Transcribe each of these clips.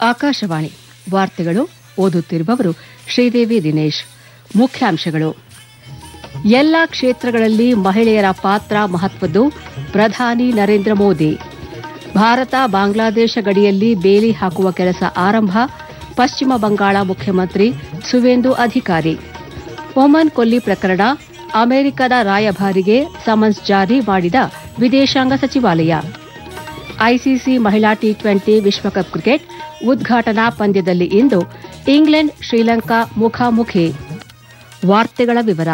ಆಕಾಶವಾಣಿ ವಾರ್ತೆಗಳು ಓದುತ್ತಿರುವವರು ಶ್ರೀದೇವಿ ದಿನೇಶ್ ಮುಖ್ಯಾಂಶಗಳು ಎಲ್ಲ ಕ್ಷೇತ್ರಗಳಲ್ಲಿ ಮಹಿಳೆಯರ ಪಾತ್ರ ಮಹತ್ವದ್ದು ಪ್ರಧಾನಿ ನರೇಂದ್ರ ಮೋದಿ ಭಾರತ ಬಾಂಗ್ಲಾದೇಶ ಗಡಿಯಲ್ಲಿ ಬೇಲಿ ಹಾಕುವ ಕೆಲಸ ಆರಂಭ ಪಶ್ಚಿಮ ಬಂಗಾಳ ಮುಖ್ಯಮಂತ್ರಿ ಸುವೇಂದು ಅಧಿಕಾರಿ ಒಮನ್ ಕೊಲ್ಲಿ ಪ್ರಕರಣ ಅಮೆರಿಕದ ರಾಯಭಾರಿಗೆ ಸಮನ್ಸ್ ಜಾರಿ ಮಾಡಿದ ವಿದೇಶಾಂಗ ಸಚಿವಾಲಯ ಐಸಿಸಿ ಮಹಿಳಾ ಟಿ ಟ್ವೆಂಟಿ ವಿಶ್ವಕಪ್ ಕ್ರಿಕೆಟ್ ಉದ್ಘಾಟನಾ ಪಂದ್ಯದಲ್ಲಿ ಇಂದು ಇಂಗ್ಲೆಂಡ್ ಶ್ರೀಲಂಕಾ ಮುಖಾಮುಖಿ ವಾರ್ತೆಗಳ ವಿವರ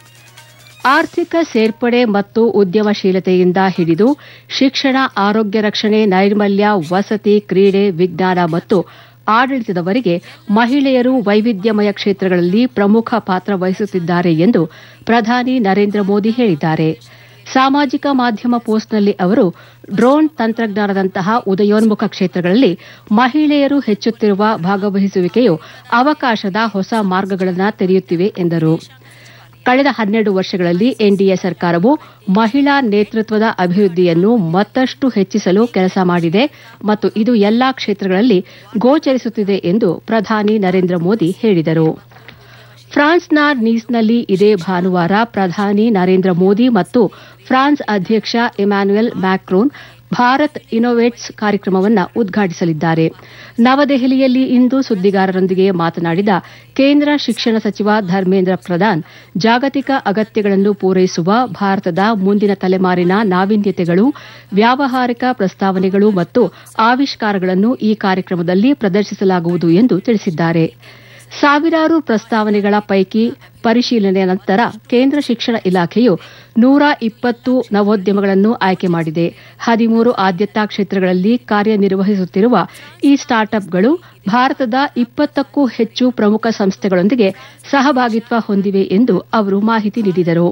ಆರ್ಥಿಕ ಸೇರ್ಪಡೆ ಮತ್ತು ಉದ್ಯಮಶೀಲತೆಯಿಂದ ಹಿಡಿದು ಶಿಕ್ಷಣ ಆರೋಗ್ಯ ರಕ್ಷಣೆ ನೈರ್ಮಲ್ಯ ವಸತಿ ಕ್ರೀಡೆ ವಿಜ್ಞಾನ ಮತ್ತು ಆಡಳಿತದವರೆಗೆ ಮಹಿಳೆಯರು ವೈವಿಧ್ಯಮಯ ಕ್ಷೇತ್ರಗಳಲ್ಲಿ ಪ್ರಮುಖ ಪಾತ್ರ ವಹಿಸುತ್ತಿದ್ದಾರೆ ಎಂದು ಪ್ರಧಾನಿ ನರೇಂದ್ರ ಮೋದಿ ಹೇಳಿದ್ದಾರೆ ಸಾಮಾಜಿಕ ಮಾಧ್ಯಮ ಪೋಸ್ಟ್ನಲ್ಲಿ ಅವರು ಡ್ರೋನ್ ತಂತ್ರಜ್ಞಾನದಂತಹ ಉದಯೋನ್ಮುಖ ಕ್ಷೇತ್ರಗಳಲ್ಲಿ ಮಹಿಳೆಯರು ಹೆಚ್ಚುತ್ತಿರುವ ಭಾಗವಹಿಸುವಿಕೆಯು ಅವಕಾಶದ ಹೊಸ ಮಾರ್ಗಗಳನ್ನು ತೆರೆಯುತ್ತಿವೆ ಎಂದರು ಕಳೆದ ಹನ್ನೆರಡು ವರ್ಷಗಳಲ್ಲಿ ಎನ್ಡಿಎ ಸರ್ಕಾರವು ಮಹಿಳಾ ನೇತೃತ್ವದ ಅಭಿವೃದ್ಧಿಯನ್ನು ಮತ್ತಷ್ಟು ಹೆಚ್ಚಿಸಲು ಕೆಲಸ ಮಾಡಿದೆ ಮತ್ತು ಇದು ಎಲ್ಲಾ ಕ್ಷೇತ್ರಗಳಲ್ಲಿ ಗೋಚರಿಸುತ್ತಿದೆ ಎಂದು ಪ್ರಧಾನಿ ನರೇಂದ್ರ ಮೋದಿ ಹೇಳಿದರು ಫ್ರಾನ್ಸ್ನ ನೀಸ್ನಲ್ಲಿ ಇದೇ ಭಾನುವಾರ ಪ್ರಧಾನಿ ನರೇಂದ್ರ ಮೋದಿ ಮತ್ತು ಫ್ರಾನ್ಸ್ ಅಧ್ಯಕ್ಷ ಇಮ್ಯಾನ್ಯುಯಲ್ ಮ್ಯಾಕ್ರೋನ್ ಭಾರತ್ ಇನ್ನೋವೇಟ್ಸ್ ಕಾರ್ಯಕ್ರಮವನ್ನು ಉದ್ಘಾಟಿಸಲಿದ್ದಾರೆ ನವದೆಹಲಿಯಲ್ಲಿ ಇಂದು ಸುದ್ದಿಗಾರರೊಂದಿಗೆ ಮಾತನಾಡಿದ ಕೇಂದ್ರ ಶಿಕ್ಷಣ ಸಚಿವ ಧರ್ಮೇಂದ್ರ ಪ್ರಧಾನ್ ಜಾಗತಿಕ ಅಗತ್ಯಗಳನ್ನು ಪೂರೈಸುವ ಭಾರತದ ಮುಂದಿನ ತಲೆಮಾರಿನ ನಾವೀನ್ಯತೆಗಳು ವ್ಯಾವಹಾರಿಕ ಪ್ರಸ್ತಾವನೆಗಳು ಮತ್ತು ಆವಿಷ್ಕಾರಗಳನ್ನು ಈ ಕಾರ್ಯಕ್ರಮದಲ್ಲಿ ಪ್ರದರ್ಶಿಸಲಾಗುವುದು ಎಂದು ತಿಳಿಸಿದ್ದಾರೆ ಸಾವಿರಾರು ಪ್ರಸ್ತಾವನೆಗಳ ಪೈಕಿ ಪರಿಶೀಲನೆ ನಂತರ ಕೇಂದ್ರ ಶಿಕ್ಷಣ ಇಲಾಖೆಯು ನೂರ ಇಪ್ಪತ್ತು ನವೋದ್ಯಮಗಳನ್ನು ಆಯ್ಕೆ ಮಾಡಿದೆ ಹದಿಮೂರು ಆದ್ಯತಾ ಕ್ಷೇತ್ರಗಳಲ್ಲಿ ಕಾರ್ಯನಿರ್ವಹಿಸುತ್ತಿರುವ ಈ ಸ್ಟಾರ್ಟ್ಅಪ್ಗಳು ಭಾರತದ ಇಪ್ಪತ್ತಕ್ಕೂ ಹೆಚ್ಚು ಪ್ರಮುಖ ಸಂಸ್ಥೆಗಳೊಂದಿಗೆ ಸಹಭಾಗಿತ್ವ ಹೊಂದಿವೆ ಎಂದು ಅವರು ಮಾಹಿತಿ ನೀಡಿದರು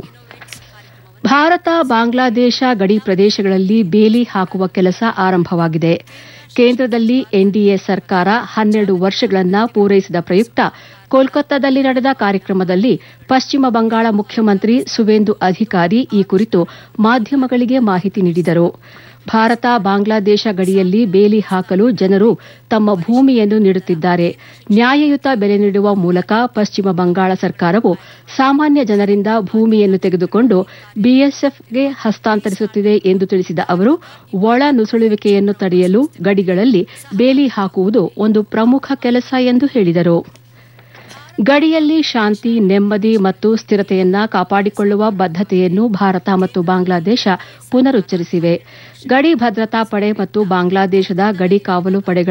ಭಾರತ ಬಾಂಗ್ಲಾದೇಶ ಗಡಿ ಪ್ರದೇಶಗಳಲ್ಲಿ ಬೇಲಿ ಹಾಕುವ ಕೆಲಸ ಆರಂಭವಾಗಿದೆ ಕೇಂದ್ರದಲ್ಲಿ ಎನ್ಡಿಎ ಸರ್ಕಾರ ಹನ್ನೆರಡು ವರ್ಷಗಳನ್ನು ಪೂರೈಸಿದ ಪ್ರಯುಕ್ತ ಕೋಲ್ಕತ್ತಾದಲ್ಲಿ ನಡೆದ ಕಾರ್ಯಕ್ರಮದಲ್ಲಿ ಪಶ್ಚಿಮ ಬಂಗಾಳ ಮುಖ್ಯಮಂತ್ರಿ ಸುವೇಂದು ಅಧಿಕಾರಿ ಈ ಕುರಿತು ಮಾಧ್ಯಮಗಳಿಗೆ ಮಾಹಿತಿ ನೀಡಿದರು ಭಾರತ ಬಾಂಗ್ಲಾದೇಶ ಗಡಿಯಲ್ಲಿ ಬೇಲಿ ಹಾಕಲು ಜನರು ತಮ್ಮ ಭೂಮಿಯನ್ನು ನೀಡುತ್ತಿದ್ದಾರೆ ನ್ಯಾಯಯುತ ಬೆಲೆ ನೀಡುವ ಮೂಲಕ ಪಶ್ಚಿಮ ಬಂಗಾಳ ಸರ್ಕಾರವು ಸಾಮಾನ್ಯ ಜನರಿಂದ ಭೂಮಿಯನ್ನು ತೆಗೆದುಕೊಂಡು ಬಿಎಸ್ಎಫ್ಗೆ ಹಸ್ತಾಂತರಿಸುತ್ತಿದೆ ಎಂದು ತಿಳಿಸಿದ ಅವರು ಒಳ ನುಸುಳುವಿಕೆಯನ್ನು ತಡೆಯಲು ಗಡಿಗಳಲ್ಲಿ ಬೇಲಿ ಹಾಕುವುದು ಒಂದು ಪ್ರಮುಖ ಕೆಲಸ ಎಂದು ಹೇಳಿದರು ಗಡಿಯಲ್ಲಿ ಶಾಂತಿ ನೆಮ್ಮದಿ ಮತ್ತು ಸ್ಥಿರತೆಯನ್ನ ಕಾಪಾಡಿಕೊಳ್ಳುವ ಬದ್ದತೆಯನ್ನು ಭಾರತ ಮತ್ತು ಬಾಂಗ್ಲಾದೇಶ ಪುನರುಚ್ಚರಿಸಿವೆ ಗಡಿ ಭದ್ರತಾ ಪಡೆ ಮತ್ತು ಬಾಂಗ್ಲಾದೇಶದ ಗಡಿ ಕಾವಲು ಪಡೆಗಳ